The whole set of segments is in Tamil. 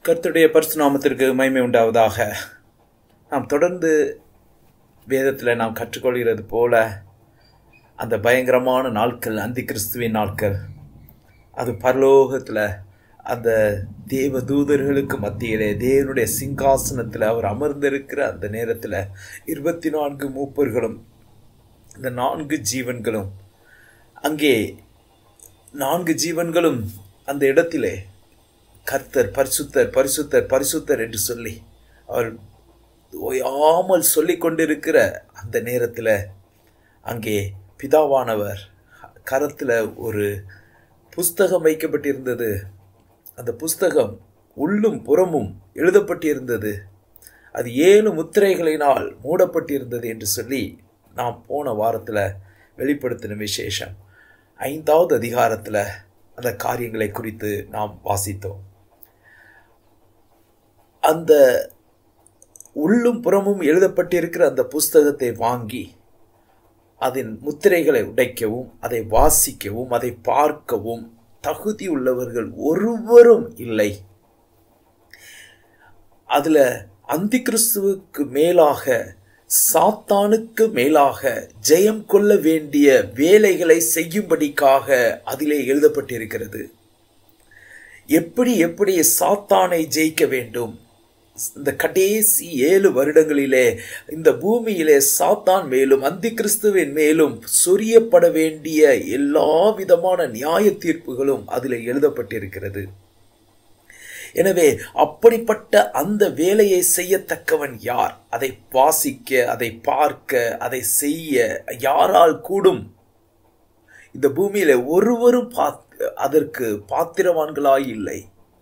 கர்த்தருடைய பரிசுநாமத்திற்கு மகிமை உண்டாவதாக நாம் தொடர்ந்து வேதத்தில் நாம் கற்றுக்கொள்கிறது போல அந்த பயங்கரமான நாட்கள் அந்தி கிறிஸ்துவின் நாட்கள் அது பரலோகத்தில் அந்த தேவ தூதர்களுக்கு மத்தியிலே தேவனுடைய சிங்காசனத்தில் அவர் அமர்ந்திருக்கிற அந்த நேரத்தில் இருபத்தி நான்கு மூப்பர்களும் இந்த நான்கு ஜீவன்களும் அங்கே நான்கு ஜீவன்களும் அந்த இடத்திலே கர்த்தர் பரிசுத்தர் பரிசுத்தர் பரிசுத்தர் என்று சொல்லி அவர் ஓயாமல் சொல்லி கொண்டிருக்கிற அந்த நேரத்தில் அங்கே பிதாவானவர் கரத்தில் ஒரு புஸ்தகம் வைக்கப்பட்டிருந்தது அந்த புஸ்தகம் உள்ளும் புறமும் எழுதப்பட்டிருந்தது அது ஏழு முத்திரைகளினால் மூடப்பட்டிருந்தது என்று சொல்லி நாம் போன வாரத்தில் வெளிப்படுத்தின விசேஷம் ஐந்தாவது அதிகாரத்தில் அந்த காரியங்களை குறித்து நாம் வாசித்தோம் அந்த உள்ளும் புறமும் எழுதப்பட்டிருக்கிற அந்த புஸ்தகத்தை வாங்கி அதன் முத்திரைகளை உடைக்கவும் அதை வாசிக்கவும் அதை பார்க்கவும் தகுதி உள்ளவர்கள் ஒருவரும் இல்லை அதுல அந்தி கிறிஸ்துவுக்கு மேலாக சாத்தானுக்கு மேலாக ஜெயம் கொள்ள வேண்டிய வேலைகளை செய்யும்படிக்காக அதிலே எழுதப்பட்டிருக்கிறது எப்படி எப்படி சாத்தானை ஜெயிக்க வேண்டும் இந்த கடைசி ஏழு வருடங்களிலே இந்த பூமியிலே சாத்தான் மேலும் அந்தி கிறிஸ்துவின் மேலும் சொரியப்பட வேண்டிய எல்லா விதமான நியாய தீர்ப்புகளும் அதில் எழுதப்பட்டிருக்கிறது எனவே அப்படிப்பட்ட அந்த வேலையை செய்யத்தக்கவன் யார் அதை வாசிக்க அதை பார்க்க அதை செய்ய யாரால் கூடும் இந்த பூமியில ஒருவரும் அதற்கு பாத்திரவான்களாய் இல்லை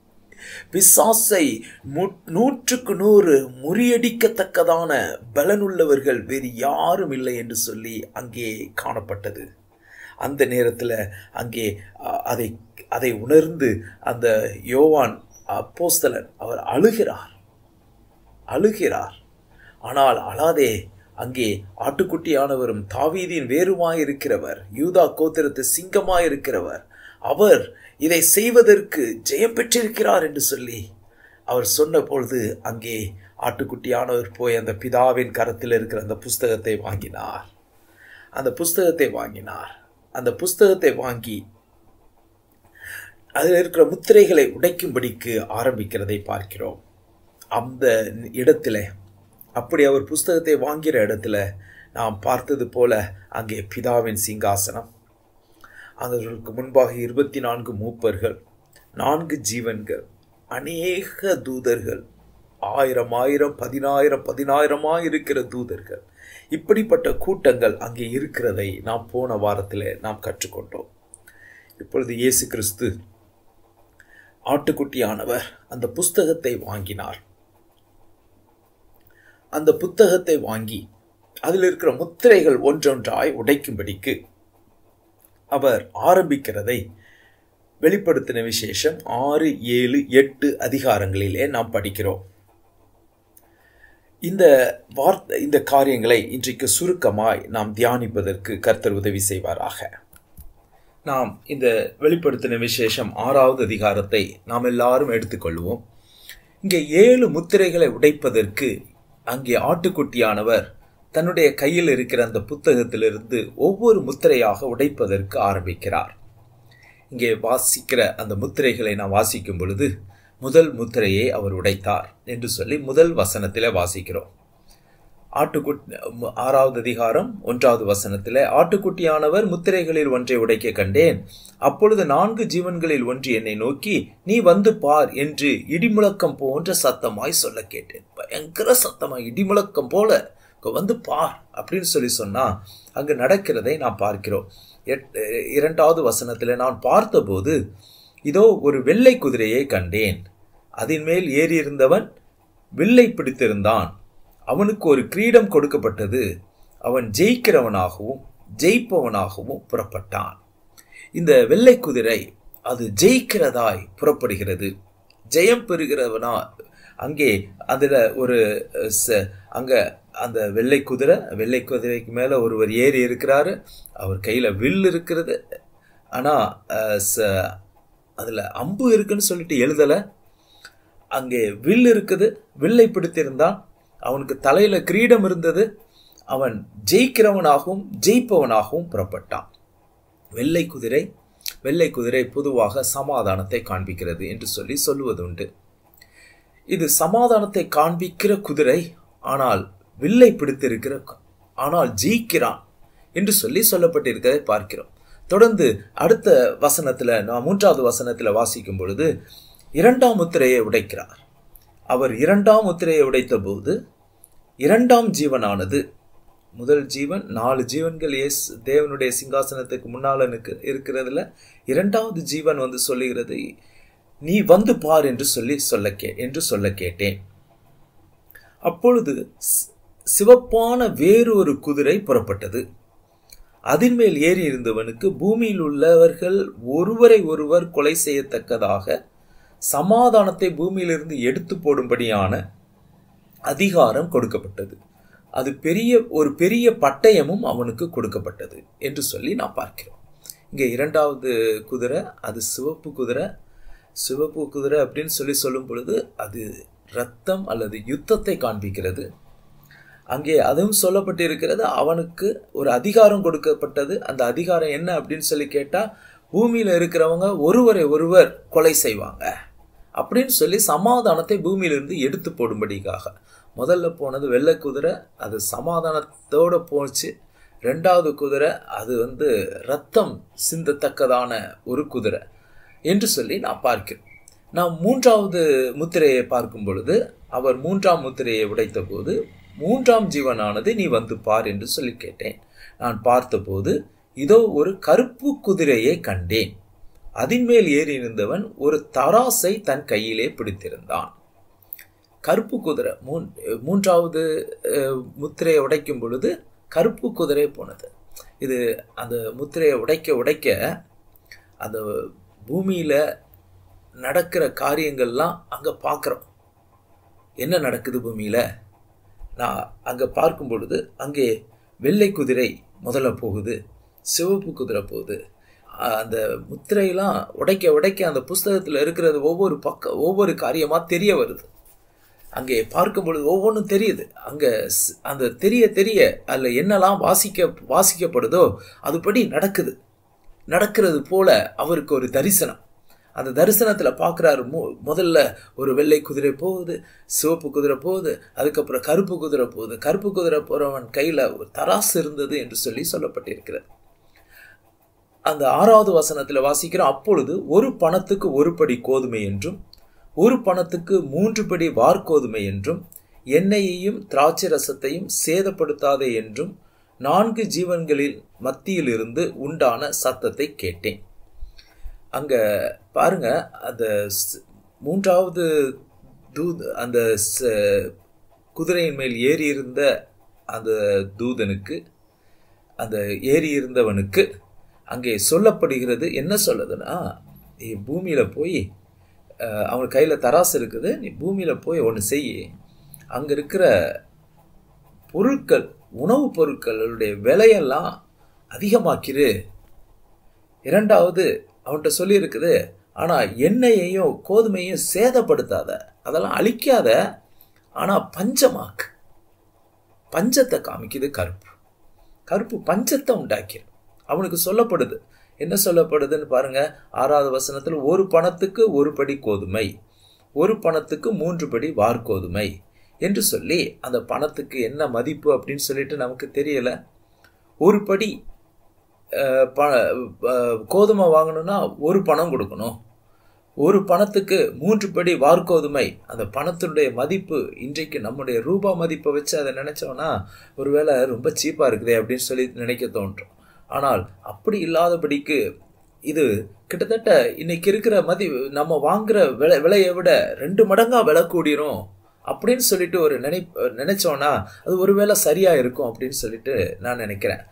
பிசாசை நூற்றுக்கு நூறு முறியடிக்கத்தக்கதான பலனுள்ளவர்கள் வேறு யாரும் இல்லை என்று சொல்லி அங்கே காணப்பட்டது அந்த நேரத்தில் அங்கே அதை அதை உணர்ந்து அந்த யோவான் அப்போஸ்தலன் அவர் அழுகிறார் அழுகிறார் ஆனால் அழாதே அங்கே ஆட்டுக்குட்டியானவரும் தாவீதின் வேறுமாயிருக்கிறவர் யூதா கோத்திரத்து சிங்கமாயிருக்கிறவர் அவர் இதை செய்வதற்கு ஜெயம் பெற்றிருக்கிறார் என்று சொல்லி அவர் சொன்ன பொழுது அங்கே ஆட்டுக்குட்டியானவர் போய் அந்த பிதாவின் கரத்தில் இருக்கிற அந்த புஸ்தகத்தை வாங்கினார் அந்த புஸ்தகத்தை வாங்கினார் அந்த புஸ்தகத்தை வாங்கி அதில் இருக்கிற முத்திரைகளை உடைக்கும்படிக்கு ஆரம்பிக்கிறதை பார்க்கிறோம் அந்த இடத்துல அப்படி அவர் புஸ்தகத்தை வாங்கிற இடத்துல நாம் பார்த்தது போல அங்கே பிதாவின் சிங்காசனம் அவர்களுக்கு முன்பாக இருபத்தி நான்கு மூப்பர்கள் நான்கு ஜீவன்கள் அநேக தூதர்கள் ஆயிரம் ஆயிரம் பதினாயிரம் பதினாயிரமாக இருக்கிற தூதர்கள் இப்படிப்பட்ட கூட்டங்கள் அங்கே இருக்கிறதை நாம் போன வாரத்தில் நாம் கற்றுக்கொண்டோம் இப்பொழுது இயேசு கிறிஸ்து ஆட்டுக்குட்டியானவர் அந்த புஸ்தகத்தை வாங்கினார் அந்த புத்தகத்தை வாங்கி அதில் இருக்கிற முத்திரைகள் ஒன்றொன்றாய் உடைக்கும்படிக்கு அவர் ஆரம்பிக்கிறதை வெளிப்படுத்தின விசேஷம் ஆறு ஏழு எட்டு அதிகாரங்களிலே நாம் படிக்கிறோம் இந்த வார்த்தை இந்த காரியங்களை இன்றைக்கு சுருக்கமாய் நாம் தியானிப்பதற்கு கர்த்தர் உதவி செய்வாராக நாம் இந்த வெளிப்படுத்தின விசேஷம் ஆறாவது அதிகாரத்தை நாம் எல்லாரும் எடுத்துக்கொள்வோம் இங்கே ஏழு முத்திரைகளை உடைப்பதற்கு அங்கே ஆட்டுக்குட்டியானவர் தன்னுடைய கையில் இருக்கிற அந்த புத்தகத்திலிருந்து ஒவ்வொரு முத்திரையாக உடைப்பதற்கு ஆரம்பிக்கிறார் இங்கே வாசிக்கிற அந்த முத்திரைகளை நாம் வாசிக்கும் பொழுது முதல் முத்திரையை அவர் உடைத்தார் என்று சொல்லி முதல் வசனத்தில் வாசிக்கிறோம் ஆட்டுக்குட்டி ஆறாவது அதிகாரம் ஒன்றாவது வசனத்தில் ஆட்டுக்குட்டியானவர் முத்திரைகளில் ஒன்றை உடைக்க கண்டேன் அப்பொழுது நான்கு ஜீவன்களில் ஒன்று என்னை நோக்கி நீ வந்து பார் என்று இடிமுழக்கம் போன்ற சத்தமாய் சொல்ல கேட்டேன் பயங்கர சத்தமாய் இடிமுழக்கம் போல வந்து பார் அப்படின்னு சொல்லி சொன்னா அங்கு நடக்கிறதை நாம் பார்க்கிறோம் இரண்டாவது வசனத்தில் நான் பார்த்தபோது இதோ ஒரு வெள்ளை குதிரையை கண்டேன் அதன் மேல் ஏறியிருந்தவன் வில்லை பிடித்திருந்தான் அவனுக்கு ஒரு கிரீடம் கொடுக்கப்பட்டது அவன் ஜெயிக்கிறவனாகவும் ஜெயிப்பவனாகவும் புறப்பட்டான் இந்த வெள்ளை குதிரை அது ஜெயிக்கிறதாய் புறப்படுகிறது ஜெயம் பெறுகிறவனா அங்கே அதில் ஒரு அங்கே அந்த வெள்ளை குதிரை வெள்ளை குதிரைக்கு மேலே ஒருவர் ஏறி இருக்கிறாரு அவர் கையில் வில் இருக்கிறது ஆனால் அதில் அம்பு இருக்குன்னு சொல்லிட்டு எழுதலை அங்கே வில் இருக்குது வில்லை பிடித்திருந்தான் அவனுக்கு தலையில கிரீடம் இருந்தது அவன் ஜெயிக்கிறவனாகவும் ஜெயிப்பவனாகவும் புறப்பட்டான் வெள்ளை குதிரை வெள்ளை குதிரை பொதுவாக சமாதானத்தை காண்பிக்கிறது என்று சொல்லி சொல்லுவதுண்டு இது சமாதானத்தை காண்பிக்கிற குதிரை ஆனால் வில்லை பிடித்திருக்கிற ஆனால் ஜெயிக்கிறான் என்று சொல்லி சொல்லப்பட்டிருக்கிறதை பார்க்கிறோம் தொடர்ந்து அடுத்த வசனத்துல நான் மூன்றாவது வசனத்துல வாசிக்கும் பொழுது இரண்டாம் முத்திரையை உடைக்கிறார் அவர் இரண்டாம் முத்திரையை உடைத்த போது இரண்டாம் ஜீவனானது முதல் ஜீவன் நாலு ஜீவன்கள் எஸ் தேவனுடைய சிங்காசனத்துக்கு முன்னால இருக்கிறதுல இரண்டாவது ஜீவன் வந்து சொல்லுகிறது நீ வந்து பார் என்று சொல்லி சொல்ல கே என்று சொல்ல கேட்டேன் அப்பொழுது சிவப்பான வேறு ஒரு குதிரை புறப்பட்டது அதன் மேல் ஏறி இருந்தவனுக்கு பூமியில் உள்ளவர்கள் ஒருவரை ஒருவர் கொலை செய்யத்தக்கதாக சமாதானத்தை பூமியிலிருந்து எடுத்து போடும்படியான அதிகாரம் கொடுக்கப்பட்டது அது பெரிய ஒரு பெரிய பட்டயமும் அவனுக்கு கொடுக்கப்பட்டது என்று சொல்லி நான் பார்க்கிறோம் இங்கே இரண்டாவது குதிரை அது சிவப்பு குதிரை சிவப்பு குதிரை அப்படின்னு சொல்லி சொல்லும் பொழுது அது ரத்தம் அல்லது யுத்தத்தை காண்பிக்கிறது அங்கே அதுவும் சொல்லப்பட்டிருக்கிறது அவனுக்கு ஒரு அதிகாரம் கொடுக்கப்பட்டது அந்த அதிகாரம் என்ன அப்படின்னு சொல்லி கேட்டால் பூமியில் இருக்கிறவங்க ஒருவரை ஒருவர் கொலை செய்வாங்க அப்படின்னு சொல்லி சமாதானத்தை பூமியிலிருந்து எடுத்து போடும்படிக்காக முதல்ல போனது வெள்ளை குதிரை அது சமாதானத்தோடு போச்சு ரெண்டாவது குதிரை அது வந்து ரத்தம் சிந்தத்தக்கதான ஒரு குதிரை என்று சொல்லி நான் பார்க்கிறேன் நான் மூன்றாவது முத்திரையை பார்க்கும் பொழுது அவர் மூன்றாம் முத்திரையை உடைத்த போது மூன்றாம் ஜீவனானது நீ வந்து பார் என்று சொல்லி கேட்டேன் நான் பார்த்தபோது இதோ ஒரு கருப்பு குதிரையை கண்டேன் அதன் மேல் ஏறி இருந்தவன் ஒரு தராசை தன் கையிலே பிடித்திருந்தான் கருப்பு குதிரை மூன் மூன்றாவது முத்திரையை உடைக்கும் பொழுது கருப்பு குதிரை போனது இது அந்த முத்திரையை உடைக்க உடைக்க அந்த பூமியில் நடக்கிற காரியங்கள்லாம் அங்கே பார்க்குறோம் என்ன நடக்குது பூமியில் நான் அங்கே பார்க்கும் பொழுது அங்கே வெள்ளை குதிரை முதல்ல போகுது சிவப்பு குதிரை போகுது அந்த முத்திரையெல்லாம் உடைக்க உடைக்க அந்த புஸ்தகத்தில் இருக்கிறது ஒவ்வொரு பக்கம் ஒவ்வொரு காரியமாக தெரிய வருது அங்கே பார்க்கும் பொழுது ஒவ்வொன்றும் தெரியுது அங்கே அந்த தெரிய தெரிய அதில் என்னெல்லாம் வாசிக்க வாசிக்கப்படுதோ அதுபடி நடக்குது நடக்கிறது போல அவருக்கு ஒரு தரிசனம் அந்த தரிசனத்தில் பார்க்குறாரு மு முதல்ல ஒரு வெள்ளை குதிரை போகுது சிவப்பு குதிரை போகுது அதுக்கப்புறம் கருப்பு குதிரை போகுது கருப்பு குதிரை போகிறவன் கையில் ஒரு தராசு இருந்தது என்று சொல்லி சொல்லப்பட்டிருக்கிறது அந்த ஆறாவது வசனத்தில் வாசிக்கிறோம் அப்பொழுது ஒரு பணத்துக்கு ஒரு படி கோதுமை என்றும் ஒரு பணத்துக்கு மூன்று படி வார்கோதுமை என்றும் எண்ணெயையும் திராட்சை ரசத்தையும் சேதப்படுத்தாதே என்றும் நான்கு ஜீவன்களில் மத்தியில் இருந்து உண்டான சத்தத்தை கேட்டேன் அங்க பாருங்க அந்த மூன்றாவது தூத் அந்த குதிரையின் மேல் ஏறி இருந்த அந்த தூதனுக்கு அந்த ஏறி இருந்தவனுக்கு அங்கே சொல்லப்படுகிறது என்ன சொல்லுதுன்னா நீ பூமியில் போய் அவன் கையில் தராசு இருக்குது நீ பூமியில் போய் ஒன்று செய் அங்கே இருக்கிற பொருட்கள் உணவுப் பொருட்களுடைய விலையெல்லாம் அதிகமாக்கிரு இரண்டாவது அவன்கிட்ட சொல்லியிருக்குது ஆனால் எண்ணெயையும் கோதுமையும் சேதப்படுத்தாத அதெல்லாம் அழிக்காத ஆனால் பஞ்சமாக்கு பஞ்சத்தை காமிக்குது கருப்பு கருப்பு பஞ்சத்தை உண்டாக்கிரு அவனுக்கு சொல்லப்படுது என்ன சொல்லப்படுதுன்னு பாருங்க ஆறாவது வசனத்தில் ஒரு பணத்துக்கு ஒரு படி கோதுமை ஒரு பணத்துக்கு மூன்று படி வார்கோதுமை என்று சொல்லி அந்த பணத்துக்கு என்ன மதிப்பு அப்படின்னு சொல்லிட்டு நமக்கு தெரியல ஒரு படி ப கோதுமை வாங்கணும்னா ஒரு பணம் கொடுக்கணும் ஒரு பணத்துக்கு மூன்று படி வார்கோதுமை அந்த பணத்தினுடைய மதிப்பு இன்றைக்கு நம்முடைய ரூபா மதிப்பை வச்சு அதை நினைச்சோம்னா ஒருவேளை ரொம்ப சீப்பாக இருக்குதே அப்படின்னு சொல்லி நினைக்க தோன்றும் ஆனால் அப்படி இல்லாதபடிக்கு இது கிட்டத்தட்ட இன்னைக்கு இருக்கிற மதி நம்ம வாங்குற விலை விலையை விட ரெண்டு மடங்கா விலை கூடிரும் அப்படின்னு சொல்லிட்டு ஒரு நினை நினைச்சோன்னா அது ஒருவேளை சரியா இருக்கும் அப்படின்னு சொல்லிட்டு நான் நினைக்கிறேன்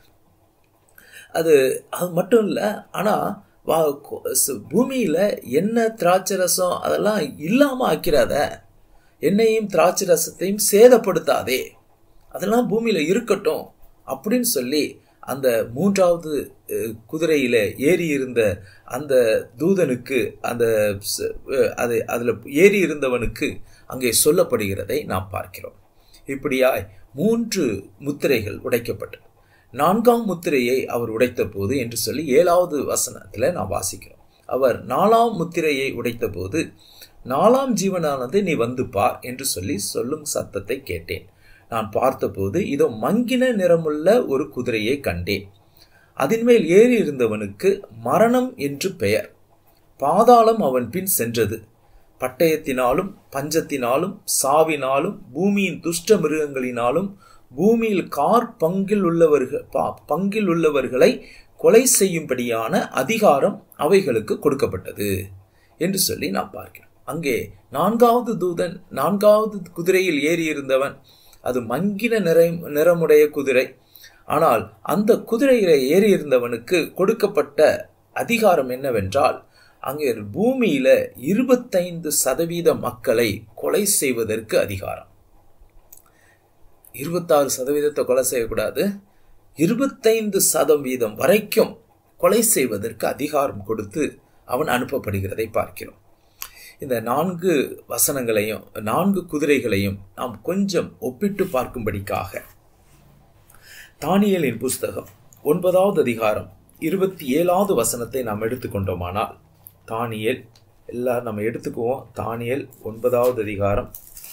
அது அது மட்டும் இல்லை ஆனால் வா பூமியில் எண்ணெய் திராட்சை ரசம் அதெல்லாம் இல்லாமல் ஆக்கிறாத எண்ணெயும் திராட்சை ரசத்தையும் சேதப்படுத்தாதே அதெல்லாம் பூமியில் இருக்கட்டும் அப்படின்னு சொல்லி அந்த மூன்றாவது அஹ், குதிரையில ஏறி இருந்த அந்த தூதனுக்கு அந்த ச- அஹ், அது அதில் ஏறி இருந்தவனுக்கு அங்கே சொல்லப்படுகிறதை நாம் பார்க்கிறோம் இப்படியாய் மூன்று முத்திரைகள் உடைக்கப்பட்டது நான்காம் முத்திரையை அவர் உடைத்த போது என்று சொல்லி ஏழாவது வசனத்தில் நாம் வாசிக்கிறோம் அவர் நாலாம் முத்திரையை உடைத்த போது நாலாம் ஜீவனானது நீ வந்து பார் என்று சொல்லி சொல்லும் சத்தத்தை கேட்டேன் நான் பார்த்தபோது இதோ மங்கின நிறமுள்ள ஒரு குதிரையை கண்டேன் அதன் மேல் ஏறி இருந்தவனுக்கு மரணம் என்று பெயர் பாதாளம் அவன் பின் சென்றது பட்டயத்தினாலும் பஞ்சத்தினாலும் சாவினாலும் பூமியின் துஷ்ட மிருகங்களினாலும் பூமியில் கார் பங்கில் உள்ளவர்கள் பா- பங்கில் உள்ளவர்களை கொலை செய்யும்படியான அதிகாரம் அவைகளுக்கு கொடுக்கப்பட்டது என்று சொல்லி நாம் பார்க்கிறோம் அங்கே நான்காவது தூதன் நான்காவது குதிரையில் ஏறி இருந்தவன் அது மங்கின நிறை நிறமுடைய குதிரை ஆனால் அந்த குதிரையில ஏறி இருந்தவனுக்கு கொடுக்கப்பட்ட அதிகாரம் என்னவென்றால் அங்கே பூமியில இருபத்தைந்து சதவீத மக்களை கொலை செய்வதற்கு அதிகாரம் இருபத்தாறு சதவீதத்தை கொலை செய்யக்கூடாது இருபத்தைந்து சதவீதம் வரைக்கும் கொலை செய்வதற்கு அதிகாரம் கொடுத்து அவன் அனுப்பப்படுகிறதை பார்க்கிறோம் இந்த நான்கு வசனங்களையும் நான்கு குதிரைகளையும் நாம் கொஞ்சம் ஒப்பிட்டு பார்க்கும்படிக்காக தானியலின் புஸ்தகம் ஒன்பதாவது அதிகாரம் இருபத்தி ஏழாவது வசனத்தை நாம் எடுத்துக்கொண்டோமானால் தானியல் எல்லாரும் நம்ம எடுத்துக்குவோம் தானியல் ஒன்பதாவது அதிகாரம்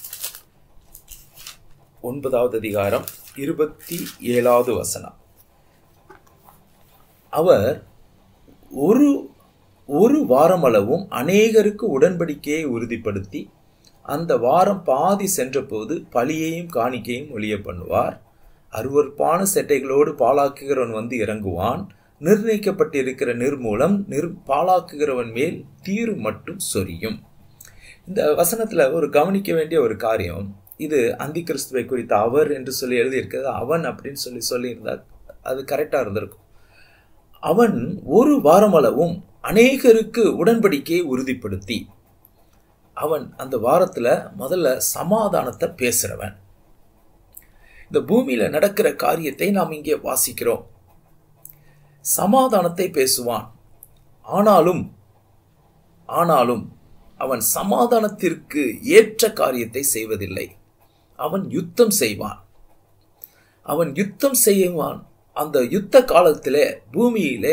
ஒன்பதாவது அதிகாரம் இருபத்தி ஏழாவது வசனம் அவர் ஒரு ஒரு வாரமளவும் அநேகருக்கு உடன்படிக்கையை உறுதிப்படுத்தி அந்த வாரம் பாதி சென்றபோது பலியையும் காணிக்கையும் ஒளிய பண்ணுவார் அருவருப்பான செட்டைகளோடு பாலாக்குகிறவன் வந்து இறங்குவான் நிர்ணயிக்கப்பட்டிருக்கிற நிர்மூலம் நிர் பாலாக்குகிறவன் மேல் தீரு மட்டும் சொரியும் இந்த வசனத்துல ஒரு கவனிக்க வேண்டிய ஒரு காரியம் இது அந்தி கிறிஸ்துவை குறித்த அவர் என்று சொல்லி எழுதியிருக்கிறது அவன் அப்படின்னு சொல்லி சொல்லியிருந்தா அது கரெக்டா இருந்திருக்கும் அவன் ஒரு வாரமளவும் அநேகருக்கு உடன்படிக்கையை உறுதிப்படுத்தி அவன் அந்த வாரத்துல முதல்ல சமாதானத்தை பேசுறவன் இந்த பூமியில நடக்கிற காரியத்தை நாம் இங்கே வாசிக்கிறோம் சமாதானத்தை பேசுவான் ஆனாலும் ஆனாலும் அவன் சமாதானத்திற்கு ஏற்ற காரியத்தை செய்வதில்லை அவன் யுத்தம் செய்வான் அவன் யுத்தம் செய்வான் அந்த யுத்த காலத்திலே பூமியிலே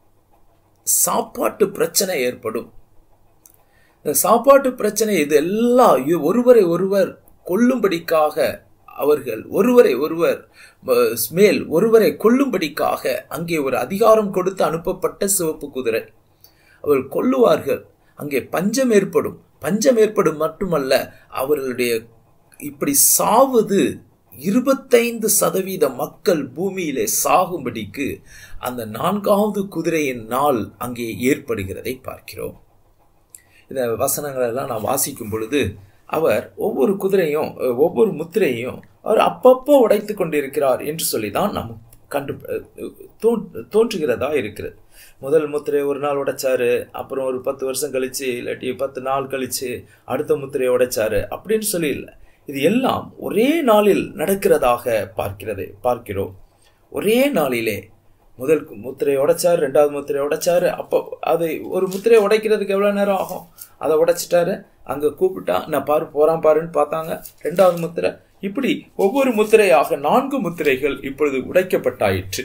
சாப்பாட்டு பிரச்சனை ஏற்படும் இந்த சாப்பாட்டு பிரச்சனை இது எல்லாம் இ- ஒருவரை ஒருவர் கொல்லும்படிக்காக அவர்கள் ஒருவரை ஒருவர் அஹ், மேல் ஒருவரை கொல்லும்படிக்காக அங்கே ஒரு அதிகாரம் கொடுத்து அனுப்பப்பட்ட சிவப்பு குதிரை அவர்கள் கொல்லுவார்கள் அங்கே பஞ்சம் ஏற்படும் பஞ்சம் ஏற்படும் மட்டுமல்ல அவர்களுடைய இப்படி சாவது இருபத்தைந்து சதவீத மக்கள் பூமியிலே சாகும்படிக்கு அந்த நான்காவது குதிரையின் நாள் அங்கே ஏற்படுகிறதை பார்க்கிறோம் இந்த வசனங்கள் எல்லாம் நான் வாசிக்கும் பொழுது அவர் ஒவ்வொரு குதிரையும் அஹ், ஒவ்வொரு முத்திரையும் அவர் அப்பப்போ உடைத்து கொண்டிருக்கிறார் என்று சொல்லி தான் நம் கண்டு அஹ், தோன் தோன்றுகிறதா இருக்கிறது முதல் முத்திரையை ஒரு நாள் உடைச்சாரு அப்புறம் ஒரு பத்து வருஷம் கழிச்சு இல்லாட்டி பத்து நாள் கழிச்சு அடுத்த முத்திரையை உடைச்சாரு அப்படின்னு சொல்லி இல்லை இது எல்லாம் ஒரே நாளில் நடக்கிறதாக பார்க்கிறது பார்க்கிறோம் ஒரே நாளிலே முதல் முத்திரையை உடைச்சாரு ரெண்டாவது முத்திரையை உடைச்சாரு அப்போ அதை ஒரு முத்திரையை உடைக்கிறதுக்கு எவ்வளோ நேரம் ஆகும் அதை உடைச்சிட்டாரு அங்கே கூப்பிட்டா நான் பாரு போறான் பாருன்னு பார்த்தாங்க ரெண்டாவது முத்திரை இப்படி ஒவ்வொரு முத்திரையாக நான்கு முத்திரைகள் இப்பொழுது உடைக்கப்பட்டாயிற்று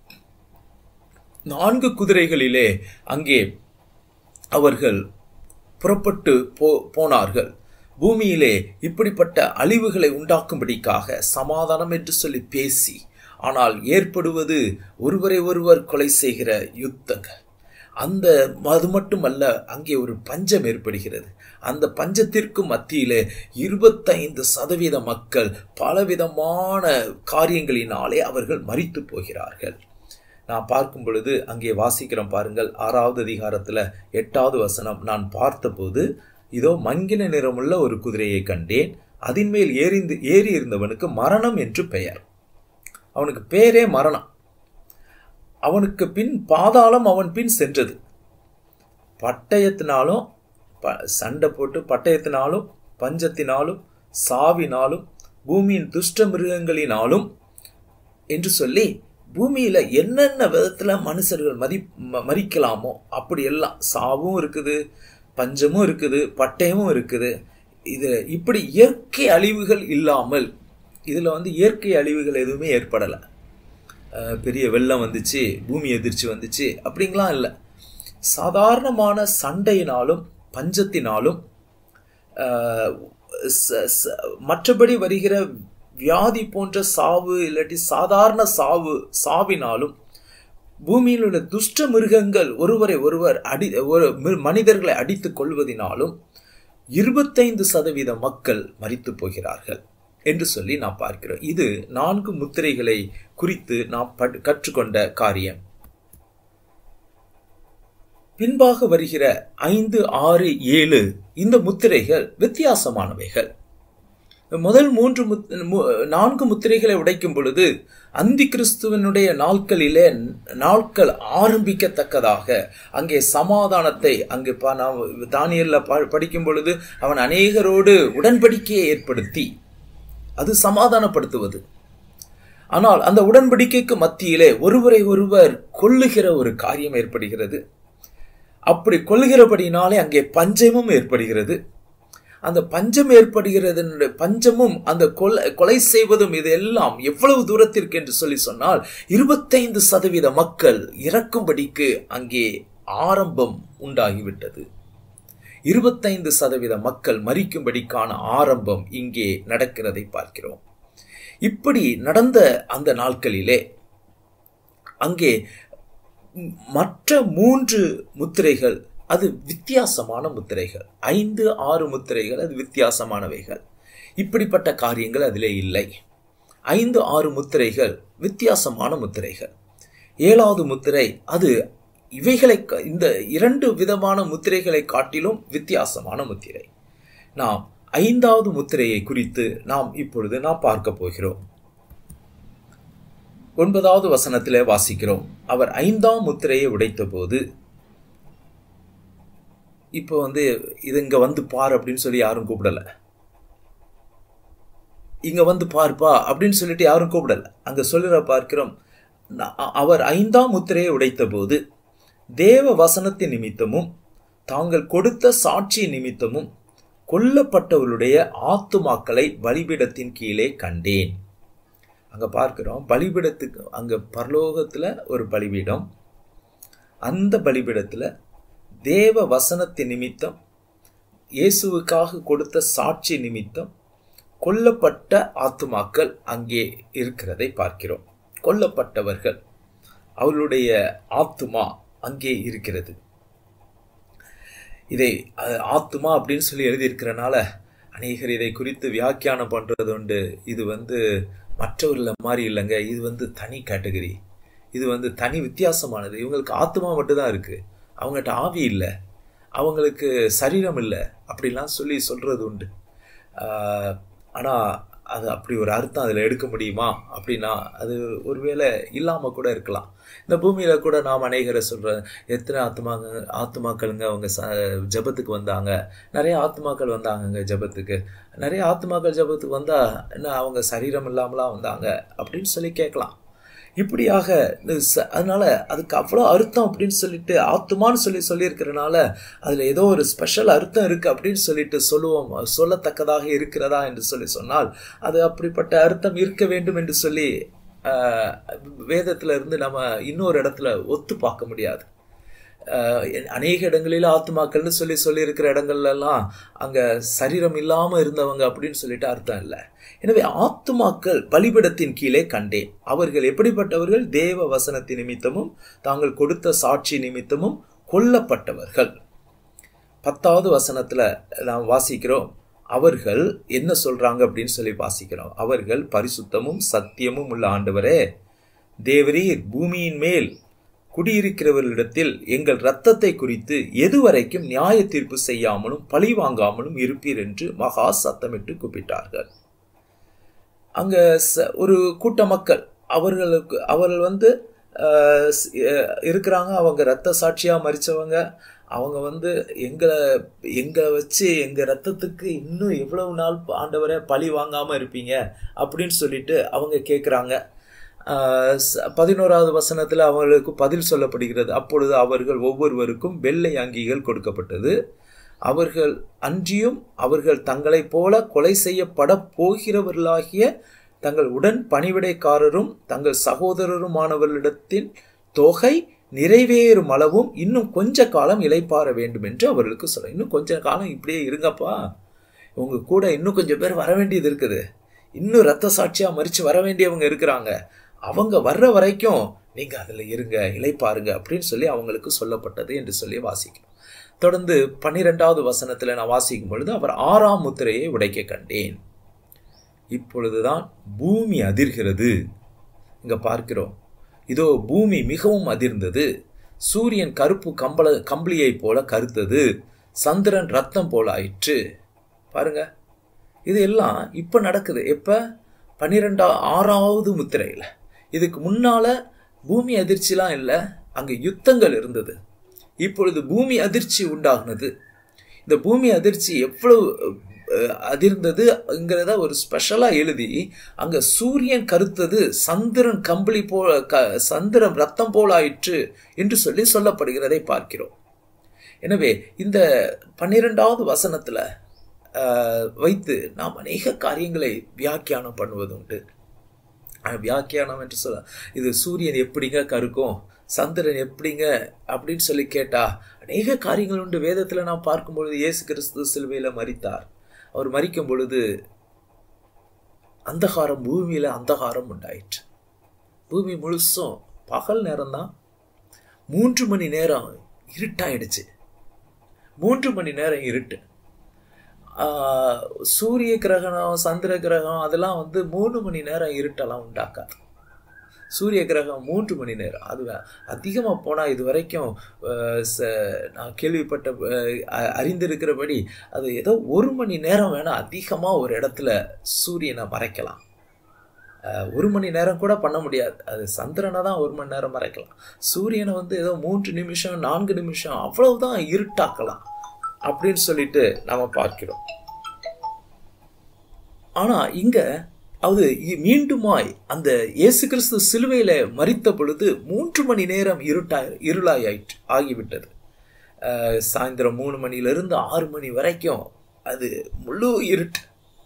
நான்கு குதிரைகளிலே அங்கே அவர்கள் புறப்பட்டு போ போனார்கள் பூமியிலே இப்படிப்பட்ட அழிவுகளை உண்டாக்கும்படிக்காக சமாதானம் என்று சொல்லி பேசி ஆனால் ஏற்படுவது ஒருவரை ஒருவர் கொலை செய்கிற யுத்தங்கள் அந்த அது மட்டுமல்ல அங்கே ஒரு பஞ்சம் ஏற்படுகிறது அந்த பஞ்சத்திற்கு மத்தியிலே இருபத்தைந்து சதவீத மக்கள் பலவிதமான காரியங்களினாலே அவர்கள் மரித்து போகிறார்கள் நான் பார்க்கும் பொழுது அங்கே வாசிக்கிறோம் பாருங்கள் ஆறாவது அதிகாரத்துல எட்டாவது வசனம் நான் பார்த்தபோது இதோ மங்கின நிறமுள்ள ஒரு குதிரையை கண்டேன் அதன் மேல் ஏறிந்து ஏறி இருந்தவனுக்கு மரணம் என்று பெயர் அவனுக்கு பேரே மரணம் அவனுக்கு பின் பாதாளம் அவன் பின் சென்றது பட்டயத்தினாலும் ப- சண்டை போட்டு பட்டயத்தினாலும் பஞ்சத்தினாலும் சாவினாலும் பூமியின் துஷ்ட மிருகங்களினாலும் என்று சொல்லி பூமியில என்னென்ன விதத்துல மனுஷர்கள் மதி ம- மறிக்கலாமோ அப்படி எல்லாம் சாவும் இருக்குது பஞ்சமும் இருக்குது பட்டயமும் இருக்குது இது இப்படி இயற்கை அழிவுகள் இல்லாமல் இதுல வந்து இயற்கை அழிவுகள் எதுவுமே ஏற்படலை அஹ் பெரிய வெள்ளம் வந்துச்சு பூமி எதிர்ச்சி வந்துச்சு அப்படிங்கலாம் இல்லை சாதாரணமான சண்டையினாலும் பஞ்சத்தினாலும் அஹ், ச- ச- மற்றபடி வருகிற வியாதி போன்ற சாவு இல்லாட்டி சாதாரண சாவு சாவினாலும் பூமியில் உள்ள துஷ்ட மிருகங்கள் ஒருவரை ஒருவர் அடி ஒரு மி- மனிதர்களை அடித்துக் கொள்வதினாலும் இருபத்தைந்து சதவீத மக்கள் மரித்து போகிறார்கள் என்று சொல்லி நாம் பார்க்கிறோம் இது நான்கு முத்திரைகளை குறித்து நாம் பட்- கற்றுக்கொண்ட காரியம் பின்பாக வருகிற ஐந்து ஆறு ஏழு இந்த முத்திரைகள் வித்தியாசமானவைகள் முதல் மூன்று முத்- மு- நான்கு முத்திரைகளை உடைக்கும் பொழுது அந்தி கிறிஸ்துவனுடைய நாட்களிலே நாட்கள் ஆரம்பிக்கத்தக்கதாக அங்கே சமாதானத்தை அங்கே பா- நாம் தானியல்ல ப- படிக்கும் பொழுது அவன் அநேகரோடு உடன்படிக்கையை ஏற்படுத்தி அது சமாதானப்படுத்துவது ஆனால் அந்த உடன்படிக்கைக்கு மத்தியிலே ஒருவரை ஒருவர் கொல்லுகிற ஒரு காரியம் ஏற்படுகிறது அப்படி கொள்கிறபடினாலே அங்கே பஞ்சமும் ஏற்படுகிறது அந்த பஞ்சம் ஏற்படுகிறது பஞ்சமும் அந்த கொலை கொலை செய்வதும் இதெல்லாம் எவ்வளவு தூரத்திற்கு என்று சொல்லி சொன்னால் இருபத்தைந்து சதவீத மக்கள் இறக்கும்படிக்கு அங்கே ஆரம்பம் உண்டாகிவிட்டது இருபத்தைந்து சதவீத மக்கள் மறிக்கும்படிக்கான ஆரம்பம் இங்கே நடக்கிறதை பார்க்கிறோம் இப்படி நடந்த அந்த நாட்களிலே அங்கே ம், மற்ற மூன்று முத்திரைகள் அது வித்தியாசமான முத்திரைகள் ஐந்து ஆறு முத்திரைகள் அது வித்தியாசமானவைகள் இப்படிப்பட்ட காரியங்கள் அதிலே இல்லை ஐந்து ஆறு முத்திரைகள் வித்தியாசமான முத்திரைகள் ஏழாவது முத்திரை அது இவைகளை கா- இந்த இரண்டு விதமான முத்திரைகளை காட்டிலும் வித்தியாசமான முத்திரை நாம் ஐந்தாவது முத்திரையை குறித்து நாம் இப்பொழுது நாம் பார்க்க போகிறோம் ஒன்பதாவது வசனத்திலே வாசிக்கிறோம் அவர் ஐந்தாம் முத்திரையை உடைத்தபோது இப்போ வந்து இது இங்க வந்து பார் அப்படின்னு சொல்லி யாரும் கூப்பிடல இங்க வந்து பார்ப்பா அப்படின்னு சொல்லிட்டு யாரும் கூப்பிடல அங்க சொல்லுற பார்க்கிறோம் ந- அவர் ஐந்தாம் முத்திரையை உடைத்தபோது தேவ வசனத்தின் நிமித்தமும் தாங்கள் கொடுத்த சாட்சி நிமித்தமும் கொல்லப்பட்டவருடைய ஆத்துமாக்களை பலிபீடத்தின் கீழே கண்டேன் அங்க பார்க்கிறோம் பலிபீடத்துக்கு அங்க பரலோகத்துல ஒரு பலிபீடம் அந்த பலிபீடத்துல தேவ வசனத்தின் நிமித்தம் இயேசுவுக்காக கொடுத்த சாட்சி நிமித்தம் கொல்லப்பட்ட ஆத்துமாக்கள் அங்கே இருக்கிறதை பார்க்கிறோம் கொல்லப்பட்டவர்கள் அவர்களுடைய ஆத்துமா அங்கே இருக்கிறது இதை அஹ், ஆத்துமா அப்படின்னு சொல்லி எழுதியிருக்கிறனால அநேகர் இதை குறித்து வியாக்கியானம் பண்றது உண்டு இது வந்து மற்றவர்கள மாதிரி இல்லைங்க இது வந்து தனி கேட்டகரி இது வந்து தனி வித்தியாசமானது இவங்களுக்கு ஆத்மா மட்டும்தான் இருக்கு அவங்ககிட்ட ஆவி இல்லை அவங்களுக்கு சரீரம் இல்லை அப்படிலாம் சொல்லி சொல்றது உண்டு ஆஹ், ஆனா அது அப்படி ஒரு அர்த்தம் அதில் எடுக்க முடியுமா அப்படின்னா அது ஒருவேளை இல்லாமல் கூட இருக்கலாம் இந்த பூமியில கூட நாம் அநேகரை சொல்ற எத்தனை ஆத்மாங்க ஆத்மாக்களுங்க அவங்க ச ஜபத்துக்கு வந்தாங்க நிறைய ஆத்மாக்கள் வந்தாங்கங்க ஜபத்துக்கு நிறைய ஆத்மாக்கள் ஜபத்துக்கு வந்தா என்ன அவங்க சரீரம் இல்லாமலாம் வந்தாங்க அப்படின்னு சொல்லி கேட்கலாம் இப்படியாக இந்த ச- அதனால அதுக்கு அவ்வளோ அர்த்தம் அப்படின்னு சொல்லிட்டு ஆத்துமான்னு சொல்லி சொல்லியிருக்கிறனால அதில் ஏதோ ஒரு ஸ்பெஷல் அர்த்தம் இருக்கு அப்படின்னு சொல்லிட்டு சொல்லுவோம் சொல்லத்தக்கதாக இருக்கிறதா என்று சொல்லி சொன்னால் அது அப்படிப்பட்ட அர்த்தம் இருக்க வேண்டும் என்று சொல்லி ஆஹ், வேதத்துல இருந்து நம்ம இன்னொரு இடத்துல ஒத்து பார்க்க முடியாது ஆஹ், அநேக இடங்களில் ஆத்துமாக்கள்னு சொல்லி சொல்லி இருக்கிற இடங்கள்ல எல்லாம் அங்க சரீரம் இல்லாம இருந்தவங்க அப்படின்னு சொல்லிட்டு அர்த்தம் இல்லை எனவே ஆத்துமாக்கள் பலிபிடத்தின் கீழே கண்டேன் அவர்கள் எப்படிப்பட்டவர்கள் தேவ வசனத்தின் நிமித்தமும் தாங்கள் கொடுத்த சாட்சி நிமித்தமும் கொல்லப்பட்டவர்கள் பத்தாவது வசனத்துல நாம் வாசிக்கிறோம் அவர்கள் என்ன சொல்றாங்க அப்படின்னு சொல்லி வாசிக்கிறோம் அவர்கள் பரிசுத்தமும் சத்தியமும் உள்ள ஆண்டவரே தேவரீர் பூமியின் மேல் குடியிருக்கிறவர்களிடத்தில் எங்கள் இரத்தத்தை குறித்து எதுவரைக்கும் நியாய தீர்ப்பு செய்யாமலும் பழி வாங்காமலும் இருப்பீர் என்று மகா சத்தமிட்டு கூப்பிட்டார்கள் அங்க ச- ஒரு கூட்ட மக்கள் அவர்களுக்கு அவர்கள் வந்து அஹ், ஸ்- அஹ், இருக்கிறாங்க அவங்க ரத்த சாட்சியா மறிச்சவங்க அவங்க வந்து எங்களை எங்களை வச்சு எங்க ரத்தத்துக்கு இன்னும் எவ்வளவு நாள் ஆண்டவரே பழி வாங்காம இருப்பீங்க அப்படின்னு சொல்லிட்டு அவங்க கேட்குறாங்க ஆஹ் ச- பதினோராவது வசனத்தில் அவர்களுக்கு பதில் சொல்லப்படுகிறது அப்பொழுது அவர்கள் ஒவ்வொருவருக்கும் வெள்ளை அங்கிகள் கொடுக்கப்பட்டது அவர்கள் அன்றியும் அவர்கள் தங்களைப் போல கொலை செய்யப்பட போகிறவர்களாகிய தங்கள் உடன் பணிவிடைக்காரரும் தங்கள் சகோதரருமானவர்களிடத்தின் தொகை நிறைவேறும் அளவும் இன்னும் கொஞ்ச காலம் இளைப்பாற வேண்டும் என்று அவர்களுக்கு சொல்ல இன்னும் கொஞ்ச காலம் இப்படியே இருங்கப்பா உங்க கூட இன்னும் கொஞ்சம் பேர் வர வேண்டியது இருக்குது இன்னும் ரத்த சாட்சியா மறிச்சு வர வேண்டியவங்க இருக்கிறாங்க அவங்க வர்ற வரைக்கும் நீங்க அதுல இருங்க இளைப்பாருங்க அப்படின்னு சொல்லி அவங்களுக்கு சொல்லப்பட்டது என்று சொல்லி வாசிக்கிறோம் தொடர்ந்து பன்னிரெண்டாவது வசனத்துல நான் வாசிக்கும் பொழுது அவர் ஆறாம் முத்திரையை உடைக்க கண்டேன் இப்பொழுதுதான் பூமி அதிர்கிறது இங்க பார்க்கிறோம் இதோ பூமி மிகவும் அதிர்ந்தது சூரியன் கருப்பு கம்பள கம்பளியைப் போல கருத்தது சந்திரன் ரத்தம் போல ஆயிற்று பாருங்க இது எல்லாம் இப்ப நடக்குது எப்ப பன்னிரெண்டா ஆறாவது முத்திரையில் இதுக்கு முன்னால பூமி அதிர்ச்சிலாம் இல்லை அங்க யுத்தங்கள் இருந்தது இப்பொழுது பூமி அதிர்ச்சி உண்டாகுனது இந்த பூமி அதிர்ச்சி எவ்வளவு அஹ், அதிர்ந்ததுங்கிறத ஒரு ஸ்பெஷலா எழுதி அங்க சூரியன் கருத்தது சந்திரன் கம்பளி போல க சந்திரன் ரத்தம் போல ஆயிற்று என்று சொல்லி சொல்லப்படுகிறதை பார்க்கிறோம் எனவே இந்த பன்னிரெண்டாவது வசனத்துல அஹ், வைத்து நாம் அநேக காரியங்களை வியாக்கியானம் பண்ணுவது உண்டு அஹ், வியாக்கியானம் என்று சொல்ல இது சூரியன் எப்படிங்க கருக்கும் சந்திரன் எப்படிங்க அப்படின்னு சொல்லி கேட்டா அநேக காரியங்கள் உண்டு வேதத்துல நாம் பார்க்கும் பொழுது இயேசு கிறிஸ்து சிலுவையில மரித்தார் அவர் மரிக்கும் பொழுது அந்தகாரம் பூமியில அந்தகாரம் உண்டாயிற்று பூமி முழுசும் பகல் நேரம்தான் மூன்று மணி நேரம் இருட்டாயிடுச்சு மூன்று மணி நேரம் இருட்டு ஆஹ், சூரிய கிரகணம் சந்திர கிரகம் அதெல்லாம் வந்து மூணு மணி நேரம் இருட்டெல்லாம் உண்டாக்காது சூரிய கிரகம் மூன்று மணி நேரம் அது அதிகமாக போனால் இது வரைக்கும் அஹ், ச- நான் கேள்விப்பட்ட அஹ், அ- அறிந்திருக்கிறபடி அது ஏதோ ஒரு மணி நேரம் வேணால் அதிகமாக ஒரு இடத்துல சூரியனை மறைக்கலாம் அஹ், ஒரு மணி நேரம் கூட பண்ண முடியாது அது சந்திரனை தான் ஒரு மணி நேரம் மறைக்கலாம் சூரியனை வந்து ஏதோ மூன்று நிமிஷம் நான்கு நிமிஷம் அவ்வளவுதான் இருட்டாக்கலாம் அப்படின்னு சொல்லிட்டு நாம பார்க்கிறோம் ஆனா இங்க அது இ- மீண்டுமாய் அந்த இயேசு கிறிஸ்து சிலுவையில மரித்த பொழுது மூன்று மணி நேரம் இருட்டாய் இருளாய் ஆயிற்று ஆகிவிட்டது அஹ், சாயந்தரம் மூணு மணியிலிருந்து ஆறு மணி வரைக்கும் அது முழு இருட்டு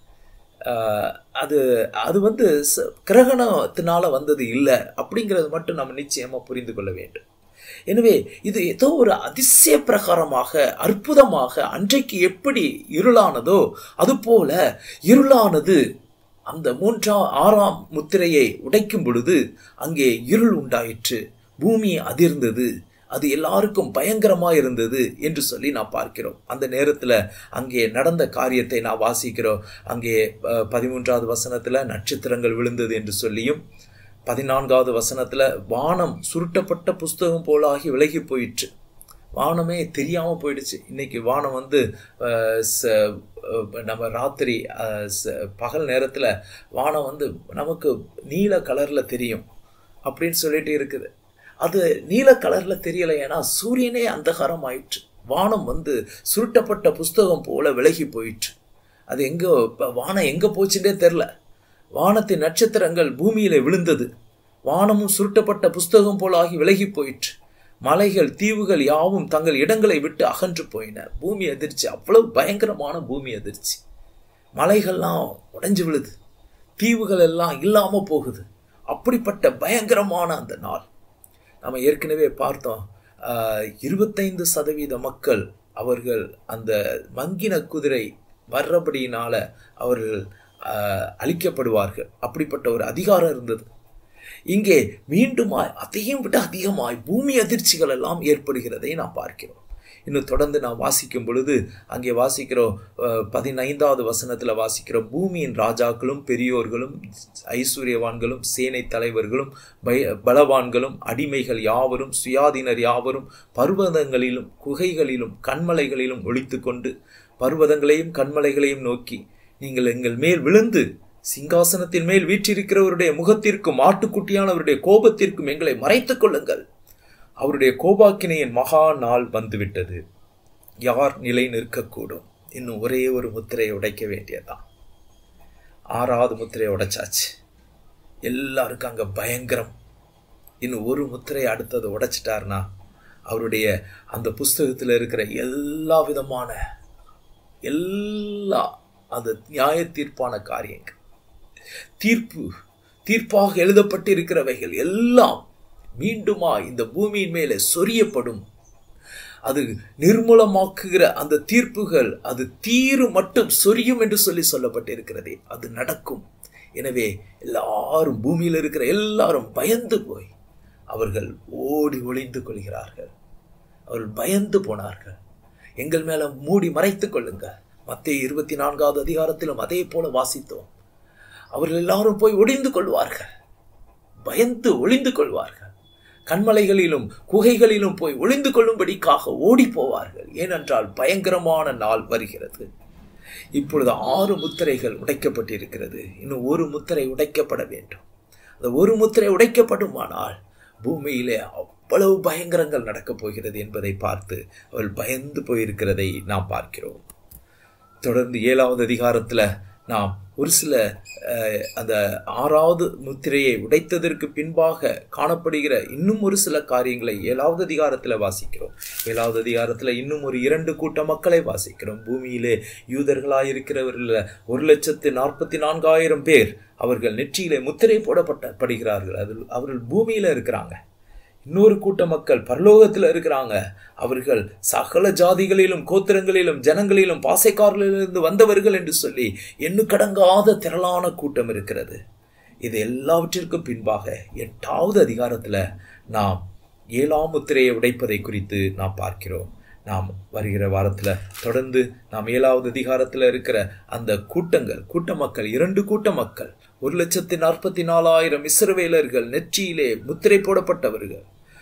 அஹ், அது அது வந்து ச- கிரகணத்தினால வந்தது இல்லை அப்படிங்கிறது மட்டும் நம்ம நிச்சயமா புரிந்து கொள்ள வேண்டும் எனவே இது ஏதோ ஒரு அதிசய பிரகாரமாக அற்புதமாக அன்றைக்கு எப்படி இருளானதோ அதுபோல இருளானது அந்த மூன்றாம் ஆறாம் முத்திரையை உடைக்கும் பொழுது அங்கே இருள் உண்டாயிற்று பூமி அதிர்ந்தது அது எல்லாருக்கும் பயங்கரமா இருந்தது என்று சொல்லி நான் பார்க்கிறோம் அந்த நேரத்துல அங்கே நடந்த காரியத்தை நான் வாசிக்கிறோம் அங்கே அஹ், பதிமூன்றாவது வசனத்துல நட்சத்திரங்கள் விழுந்தது என்று சொல்லியும் பதினான்காவது வசனத்துல வானம் சுருட்டப்பட்ட புஸ்தகம் போலாகி விலகி போயிற்று வானமே தெரியாம போயிடுச்சு இன்னைக்கு வானம் வந்து அஹ், ச- அஹ், நம்ம ராத்திரி அஹ், ச- பகல் நேரத்துல வானம் வந்து நமக்கு நீல கலர்ல தெரியும் அப்படின்னு சொல்லிட்டு இருக்குது அது நீல கலர்ல தெரியல ஏன்னா சூரியனே அந்தகாரம் ஆயிற்று வானம் வந்து சுருட்டப்பட்ட புஸ்தகம் போல விலகி போயிற்று அது எங்க இப்ப வானம் எங்க போச்சுன்னே தெரில வானத்தின் நட்சத்திரங்கள் பூமியில விழுந்தது வானமும் சுருட்டப்பட்ட புஸ்தகம் போல ஆகி விலகி போயிற்று மலைகள் தீவுகள் யாவும் தங்கள் இடங்களை விட்டு அகன்று போயின பூமி அதிர்ச்சி அவ்வளவு பயங்கரமான பூமி அதிர்ச்சி மலைகள்லாம் உடைஞ்சு விழுது தீவுகள் எல்லாம் இல்லாம போகுது அப்படிப்பட்ட பயங்கரமான அந்த நாள் நம்ம ஏற்கனவே பார்த்தோம் ஆஹ், இருபத்தைந்து சதவீத மக்கள் அவர்கள் அந்த மங்கின குதிரை வர்றபடியினால அவர்கள் ஆஹ், அழிக்கப்படுவார்கள் அப்படிப்பட்ட ஒரு அதிகாரம் இருந்தது இங்கே மீண்டுமாய் அதையும் விட அதிகமாய் பூமி அதிர்ச்சிகள் எல்லாம் ஏற்படுகிறதை நாம் பார்க்கிறோம் இன்னும் தொடர்ந்து நாம் வாசிக்கும் பொழுது அங்கே வாசிக்கிறோம் அஹ், பதினைந்தாவது வசனத்துல வாசிக்கிறோம் பூமியின் ராஜாக்களும் பெரியோர்களும் ஐஸ்வர்யவான்களும் சேனை தலைவர்களும் பய பலவான்களும் அடிமைகள் யாவரும் சுயாதீனர் யாவரும் பர்வதங்களிலும் குகைகளிலும் கண்மலைகளிலும் ஒளித்து கொண்டு பர்வதங்களையும் கண்மலைகளையும் நோக்கி நீங்கள் எங்கள் மேல் விழுந்து சிங்காசனத்தின் மேல் வீற்றிருக்கிறவருடைய முகத்திற்கும் ஆட்டுக்குட்டியானவருடைய கோபத்திற்கும் எங்களை மறைத்துக் கொள்ளுங்கள் அவருடைய கோபாக்கினையின் மகா நாள் வந்துவிட்டது யார் நிலை நிற்கக்கூடும் இன்னும் ஒரே ஒரு முத்திரையை உடைக்க வேண்டியதுதான் ஆறாவது முத்திரையை உடைச்சாச்சு எல்லாருக்கும் அங்க பயங்கரம் இன்னும் ஒரு முத்திரை அடுத்ததை உடைச்சிட்டாருன்னா அவருடைய அந்த புஸ்தகத்தில் இருக்கிற எல்லா விதமான எல்லா அந்த நியாய தீர்ப்பான காரியங்கள் தீர்ப்பு தீர்ப்பாக எழுதப்பட்டிருக்கிறவைகள் எல்லாம் மீண்டுமா இந்த பூமியின் மேலே சொரியப்படும் அது நிர்மூலமாக்குகிற அந்த தீர்ப்புகள் அது தீரு மட்டும் சொரியும் என்று சொல்லி சொல்லப்பட்டிருக்கிறதே அது நடக்கும் எனவே எல்லாரும் பூமியில் இருக்கிற எல்லாரும் பயந்து போய் அவர்கள் ஓடி ஒளிந்து கொள்கிறார்கள் அவர்கள் பயந்து போனார்கள் எங்கள் மேல மூடி மறைத்துக் கொள்ளுங்க மத்திய இருபத்தி நான்காவது அதிகாரத்திலும் அதே போல வாசித்தோம் அவர்கள் எல்லாரும் போய் ஒளிந்து கொள்வார்கள் பயந்து ஒளிந்து கொள்வார்கள் கண்மலைகளிலும் குகைகளிலும் போய் ஒளிந்து கொள்ளும்படிக்காக ஓடி போவார்கள் ஏனென்றால் பயங்கரமான நாள் வருகிறது இப்பொழுது ஆறு முத்திரைகள் உடைக்கப்பட்டிருக்கிறது இன்னும் ஒரு முத்திரை உடைக்கப்பட வேண்டும் அந்த ஒரு முத்திரை உடைக்கப்படுமானால் பூமியிலே அவ்வளவு பயங்கரங்கள் நடக்கப் போகிறது என்பதை பார்த்து அவள் பயந்து போயிருக்கிறதை நாம் பார்க்கிறோம் தொடர்ந்து ஏழாவது அதிகாரத்துல நாம் ஒரு சில அஹ், அந்த ஆறாவது முத்திரையை உடைத்ததற்கு பின்பாக காணப்படுகிற இன்னும் ஒரு சில காரியங்களை ஏழாவது அதிகாரத்தில் வாசிக்கிறோம் ஏழாவது அதிகாரத்தில் இன்னும் ஒரு இரண்டு கூட்ட மக்களை வாசிக்கிறோம் பூமியிலே யூதர்களாயிருக்கிறவர்கள் ஒரு லட்சத்து நாற்பத்தி நான்காயிரம் பேர் அவர்கள் நெற்றியிலே முத்திரை போடப்பட்ட படுகிறார்கள் அதில் அவர்கள் பூமியில இருக்கிறாங்க இன்னொரு கூட்ட மக்கள் பரலோகத்தில் இருக்கிறாங்க அவர்கள் சகல ஜாதிகளிலும் கோத்திரங்களிலும் ஜனங்களிலும் பாசைக்காரர்களிலிருந்து வந்தவர்கள் என்று சொல்லி எண்ணுக்கடங்காத திரளான கூட்டம் இருக்கிறது இது எல்லாவற்றிற்கும் பின்பாக எட்டாவது அதிகாரத்துல நாம் ஏழாம் முத்திரையை உடைப்பதை குறித்து நாம் பார்க்கிறோம் நாம் வருகிற வாரத்துல தொடர்ந்து நாம் ஏழாவது அதிகாரத்துல இருக்கிற அந்த கூட்டங்கள் கூட்ட மக்கள் இரண்டு கூட்ட மக்கள் ஒரு லட்சத்தி நாற்பத்தி நாலாயிரம் இஸ்ரவேலர்கள் நெற்றியிலே முத்திரை போடப்பட்டவர்கள்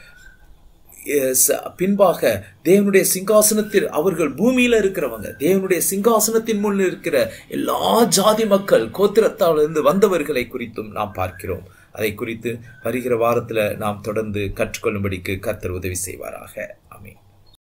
எஸ், பின்பாக தேவனுடைய சிங்காசனத்தில் அவர்கள் பூமியில இருக்கிறவங்க தேவனுடைய சிங்காசனத்தின் முன் இருக்கிற எல்லா ஜாதி மக்கள் கோத்திரத்தாலிருந்து வந்தவர்களை குறித்தும் நாம் பார்க்கிறோம் அதை குறித்து வருகிற வாரத்துல நாம் தொடர்ந்து கற்றுக்கொள்ளும்படிக்கு கர்த்தர் உதவி செய்வாராக